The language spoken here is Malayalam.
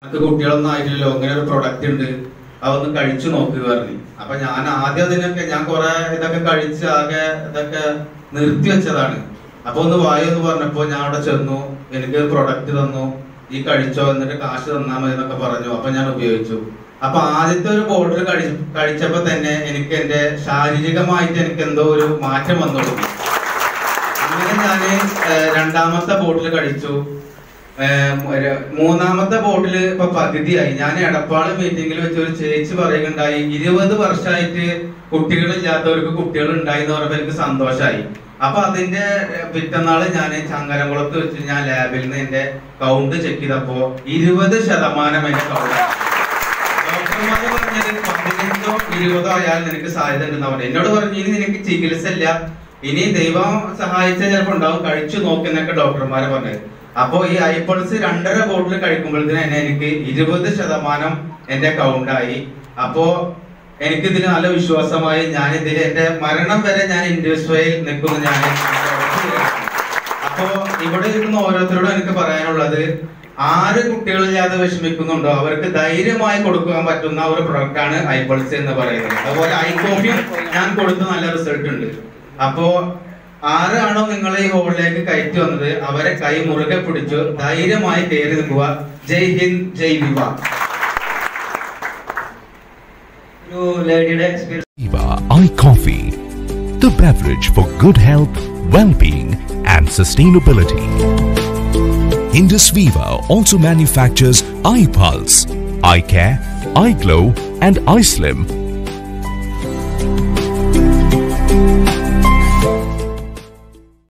അത് കുട്ടികളൊന്നും ആയിട്ടില്ലല്ലോ അങ്ങനെ ഒരു പ്രൊഡക്റ്റ് ഉണ്ട് അതൊന്ന് കഴിച്ചു നോക്കുക പറഞ്ഞു അപ്പൊ ഞാൻ ആദ്യം അതിനൊക്കെ ഞാൻ കുറെ ഇതൊക്കെ കഴിച്ച് ആകെ ഇതൊക്കെ നിർത്തി വെച്ചതാണ് അപ്പൊ ഒന്ന് വായു എന്ന് പറഞ്ഞപ്പോ ഞാൻ അവിടെ ചെന്നു എനിക്ക് പ്രൊഡക്റ്റ് തന്നു ഈ കഴിച്ചോ എന്നിട്ട് കാശ് തന്നാ മതി എന്നൊക്കെ പറഞ്ഞു അപ്പൊ ഞാൻ ഉപയോഗിച്ചു അപ്പൊ ആദ്യത്തെ ഒരു ബോട്ടിൽ കഴി കഴിച്ചപ്പോ തന്നെ എനിക്ക് എന്റെ ശാരീരികമായിട്ട് എനിക്ക് എന്തോ ഒരു മാറ്റം വന്നു തുടങ്ങി അങ്ങനെ ഞാന് ഏഹ്, രണ്ടാമത്തെ ബോട്ടിൽ കഴിച്ചു ഏഹ്, ഒരു മൂന്നാമത്തെ ബോട്ടിൽ ഇപ്പൊ പകുതിയായി ഞാൻ എടപ്പാള് മീറ്റിംഗിൽ വെച്ച് ഒരു ചേച്ചി പറയുകയുണ്ടായി ഇരുപത് വർഷമായിട്ട് കുട്ടികളില്ലാത്തവർക്ക് കുട്ടികൾ ഉണ്ടായി എന്ന് പറഞ്ഞപ്പോ എനിക്ക് സന്തോഷമായി അപ്പൊ അതിന്റെ ഏഹ്, പിറ്റന്നാള് ഞാൻ ചങ്ങരംകുളത്ത് വെച്ച് ഞാൻ ലാബിൽ നിന്ന് എന്റെ കൗണ്ട് ചെക്ക് ചെയ്തപ്പോ ഇരുപത് ശതമാനം എന്റെ കൗണ്ട് ഡോക്ടർമാര് പറഞ്ഞത് പതിനഞ്ചോ ഇരുപതോ ആയാൽ നിനക്ക് സാധ്യത ഉണ്ടെന്ന് പറഞ്ഞു എന്നോട് പറഞ്ഞു ഇനി നിനക്ക് ചികിത്സ ഇല്ല ഇനി ദൈവം സഹായിച്ച ചിലപ്പോ ഉണ്ടാവും കഴിച്ചു നോക്കുന്നൊക്കെ ഡോക്ടർമാര് പറഞ്ഞത് അപ്പോ ഈ ഐപ്പൾസ് രണ്ടര ബോട്ടിൽ കഴിക്കുമ്പോഴത്തേന് തന്നെ എനിക്ക് ഇരുപത് ശതമാനം എന്റെ കൗണ്ടായി അപ്പോ എനിക്ക് ഇതിൽ നല്ല വിശ്വാസമായി ഞാൻ ഇതിൽ എന്റെ മരണം വരെ ഞാൻ ഇൻഡസ്ട്രിയിൽ നിൽക്കുന്നു ഞാൻ അപ്പോ ഇവിടെ ഇരിക്കുന്ന ഓരോരുത്തരോടും എനിക്ക് പറയാനുള്ളത് ആര് കുട്ടികളില്ലാതെ വിഷമിക്കുന്നുണ്ടോ അവർക്ക് ധൈര്യമായി കൊടുക്കാൻ പറ്റുന്ന ഒരു പ്രൊഡക്റ്റ് ആണ് ഐബിൾസ് എന്ന് പറയുന്നത് അതുപോലെ ഐ കോഫിയും ഞാൻ കൊടുത്ത നല്ല റിസൾട്ട് ഉണ്ട് അപ്പോ ആരാണോ നിങ്ങൾ ഈ ഹോളിലേക്ക് കയറ്റി വന്നത് അവരെ കൈ മുറുകെ പിടിച്ചു ധൈര്യമായി കയറി നിൽക്കുക ജയ് ഹിന്ദ് ജയ് വിവ ഒരു ലേഡിയുടെ experience Viva iCoffee, the beverage for good health, well-being and sustainability. Indus Viva also manufactures iPulse, iCare, iGlow and iSlim